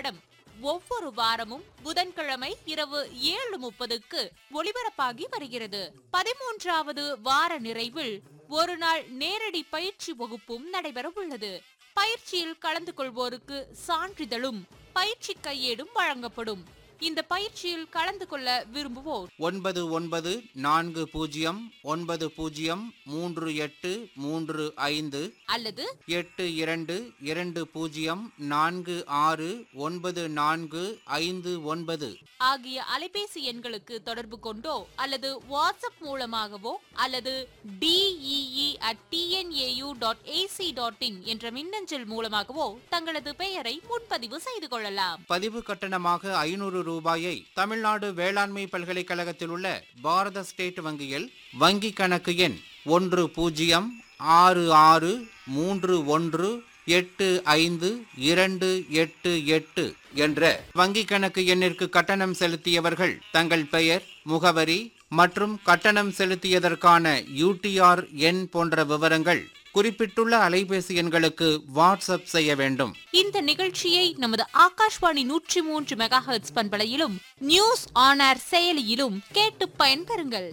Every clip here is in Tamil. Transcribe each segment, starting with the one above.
திரைப்படம் ஒவ்வொரு வாரமும் புதன்கிழமை இரவு ஏழு முப்பதுக்கு ஒளிபரப்பாகி வருகிறது பதிமூன்றாவது வார நிறைவில் ஒரு நாள் நேரடி பயிற்சி வகுப்பும் நடைபெற உள்ளது பயிற்சியில் கலந்து கொள்வோருக்கு சான்றிதழும் பயிற்சி கையேடும் வழங்கப்படும் இந்த பயிற்சியில் கலந்து கொள்ள விரும்புவோர் ஒன்பது ஒன்பது நான்கு பூஜ்ஜியம் ஒன்பது பூஜ்ஜியம் மூன்று எட்டு மூன்று ஐந்து அல்லது எட்டு இரண்டு இரண்டு பூஜ்ஜியம் நான்கு ஆறு ஒன்பது நான்கு ஐந்து ஒன்பது ஆகிய அலைபேசி எண்களுக்கு தொடர்பு கொண்டோ அல்லது வாட்ஸ்அப் மூலமாகவோ அல்லது DEE at TNAU dot AC dot in என்ற மின்னஞ்சல் மூலமாகவோ தங்களது பெயரை முன்பதிவு செய்து கொள்ளலாம் பதிவு கட்டணமாக ஐநூறு ரூபாயை தமிழ்நாடு வேளாண்மை பல்கலைக்கழகத்தில் உள்ள பாரத ஸ்டேட் வங்கியில் வங்கி கணக்கு எண் ஒன்று பூஜ்ஜியம் ஆறு ஆறு மூன்று ஒன்று எட்டு ஐந்து இரண்டு எட்டு எட்டு என்ற வங்கி கணக்கு எண்ணிற்கு கட்டணம் செலுத்தியவர்கள் தங்கள் பெயர் முகவரி மற்றும் கட்டணம் செலுத்தியதற்கான யூடிஆர் எண் போன்ற விவரங்கள் குறிப்பிட்டுள்ள அலைபேசி எண்களுக்கு வாட்ஸ்அப் செய்ய வேண்டும் இந்த நிகழ்ச்சியை நமது ஆகாஷ்வாணி நூற்றி மூன்று மெகா ஹெர்ட்ஸ் பண்பலையிலும் நியூஸ் ஆன் ஏர் செயலியிலும் கேட்டு பயன்பெறுங்கள்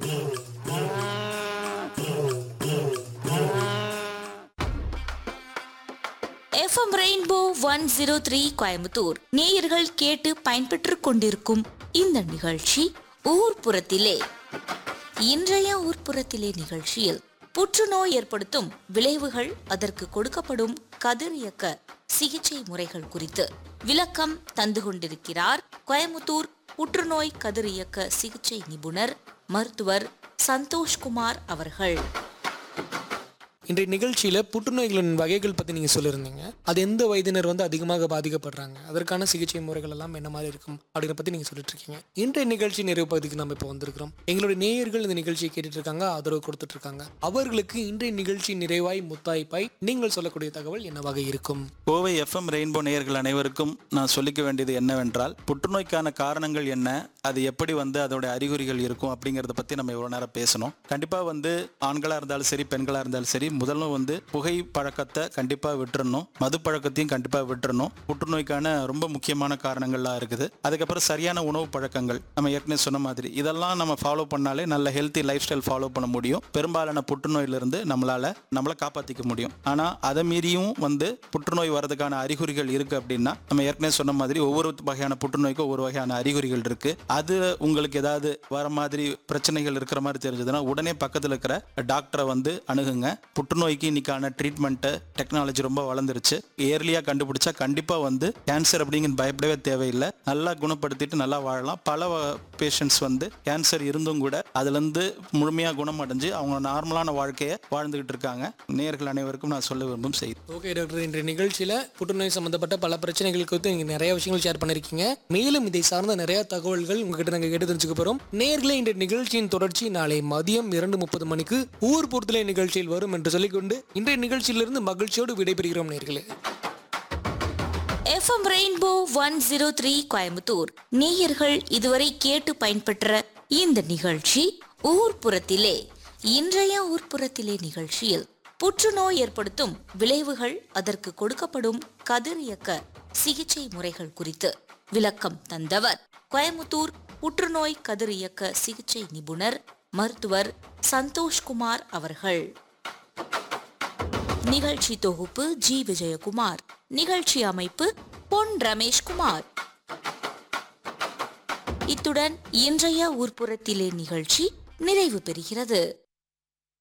FM rainbow one zero three Coimbatore நேயர்கள் கேட்டு பயன்பெற்றுக் கொண்டிருக்கும் இந்த நிகழ்ச்சி ஊர்ப்புறத்திலே இன்றைய ஊர்ப்புறத்திலே நிகழ்ச்சியில் புற்றுநோய் ஏற்படுத்தும் விளைவுகள் அதற்கு கொடுக்கப்படும் கதிரியக்க சிகிச்சை முறைகள் குறித்து விளக்கம் தந்து கொண்டிருக்கிறார் கோயமுத்தூர் புற்றுநோய் கதிரியக்க சிகிச்சை நிபுணர் மருத்துவர் சந்தோஷ்குமார் அவர்கள் இன்றைய நிகழ்ச்சியில் புற்றுநோய்களின் வகைகள் பற்றி நீங்கள் சொல்லியிருந்தீங்க அது எந்த வயதினர் வந்து அதிகமாக பாதிக்கப்படுறாங்க அதற்கான சிகிச்சை முறைகள் எல்லாம் என்ன மாதிரி இருக்கும் அப்படிங்கிற பற்றி நீங்கள் சொல்லிட்டு இருக்கீங்க இன்றைய நிகழ்ச்சி நிறைவு பகுதிக்கு நம்ம இப்போ வந்திருக்கிறோம் எங்களுடைய நேயர்கள் இந்த நிகழ்ச்சியை கேட்டுட்டு இருக்காங்க ஆதரவு கொடுத்துட்டு இருக்காங்க அவர்களுக்கு இன்றைய நிகழ்ச்சி நிறைவாய் முத்தாய்ப்பாய் நீங்கள் சொல்லக்கூடிய தகவல் என்னவாக இருக்கும் கோவை எஃப்எம் ரெயின்போ நேயர்கள் அனைவருக்கும் நான் சொல்லிக்க வேண்டியது என்னவென்றால் புற்றுநோய்க்கான காரணங்கள் என்ன அது எப்படி வந்து அதோட அறிகுறிகள் இருக்கும் அப்படிங்கிறத பற்றி நம்ம இவ்வளோ நேரம் பேசணும் கண்டிப்பாக வந்து ஆண்களாக இருந்தாலும் சரி பெண்களாக இருந்தாலும் சரி முதல்ல வந்து புகை பழக்கத்தை கண்டிப்பாக விட்டுறணும் மது பழக்கத்தையும் கண்டிப்பாக விட்டுறணும் புற்றுநோய்க்கான ரொம்ப முக்கியமான காரணங்கள்லாம் இருக்குது அதுக்கப்புறம் சரியான உணவு பழக்கங்கள் நம்ம ஏற்கனவே சொன்ன மாதிரி இதெல்லாம் நம்ம ஃபாலோ பண்ணாலே நல்ல ஹெல்த்தி லைஃப் ஸ்டைல் ஃபாலோ பண்ண முடியும் பெரும்பாலான புற்றுநோயிலிருந்து நம்மளால நம்மளை காப்பாற்றிக்க முடியும் ஆனால் அதை மீறியும் வந்து புற்றுநோய் வரதுக்கான அறிகுறிகள் இருக்கு அப்படின்னா நம்ம ஏற்கனவே சொன்ன மாதிரி ஒவ்வொரு வகையான புற்றுநோய்க்கும் ஒவ்வொரு வகையான அறிகுறிகள் இருக்கு அது உங்களுக்கு ஏதாவது வர மாதிரி பிரச்சனைகள் இருக்கிற மாதிரி தெரிஞ்சதுன்னா உடனே பக்கத்தில் இருக்கிற டாக்டரை வந்து அணுகுங்க புற்றுநோய்க்கு இன்னைக்கான ட்ரீட்மெண்ட்டு டெக்னாலஜி ரொம்ப வளர்ந்துருச்சு ஏர்லியாக கண்டுபிடிச்சா கண்டிப்பாக வந்து கேன்சர் அப்படிங்கிற பயப்படவே தேவையில்லை நல்லா குணப்படுத்திட்டு நல்லா வாழலாம் பல பேஷண்ட்ஸ் வந்து கேன்சர் இருந்தும் கூட அதுலேருந்து முழுமையாக குணமடைஞ்சு அவங்க நார்மலான வாழ்க்கையை வாழ்ந்துகிட்டு இருக்காங்க நேயர்கள் அனைவருக்கும் நான் சொல்ல விரும்பும் செய்தி ஓகே டாக்டர் இன்றைய நிகழ்ச்சியில் புற்றுநோய் சம்பந்தப்பட்ட பல பிரச்சனைகள் குறித்து நீங்கள் நிறைய விஷயங்கள் ஷேர் பண்ணியிருக்கீங்க மேலும் இதை சார்ந்த நிறைய தகவல்கள் உங்ககிட்ட நாங்கள் கேட்டு தெரிஞ்சுக்க போகிறோம் நேர்களே இன்றைய நிகழ்ச்சியின் தொடர்ச்சி நாளை மதியம் இரண்டு முப்பது மணிக்கு ஊர் பொறுத்தலை நிகழ்ச்சியில் வரும் என்று சொல்லிக்கொண்டு இன்றைய நிகழ்ச்சியிலிருந்து மகிழ்ச்சியோடு விடைபெறுகிறோம் நேர்களே FM rainbow one zero three Coimbatore நேயர்கள் இதுவரை கேட்டு பயன்பெற்ற இந்த நிகழ்ச்சி ஊர்ப்புறத்திலே இன்றைய ஊர்ப்புறத்திலே நிகழ்ச்சியில் புற்றுநோய் ஏற்படுத்தும் விளைவுகள் அதற்கு கொடுக்கப்படும் கதிரியக்க சிகிச்சை முறைகள் குறித்து விளக்கம் தந்தவர் கோயமுத்தூர் புற்றுநோய் கதிரியக்க சிகிச்சை நிபுணர் மருத்துவர் சந்தோஷ்குமார் அவர்கள் நிகழ்ச்சி தொகுப்பு ஜி விஜயகுமார் நிகழ்ச்சி அமைப்பு பொன் ரமேஷ்குமார் இத்துடன் இன்றைய ஊர்ப்புறத்திலே நிகழ்ச்சி நிறைவு பெறுகிறது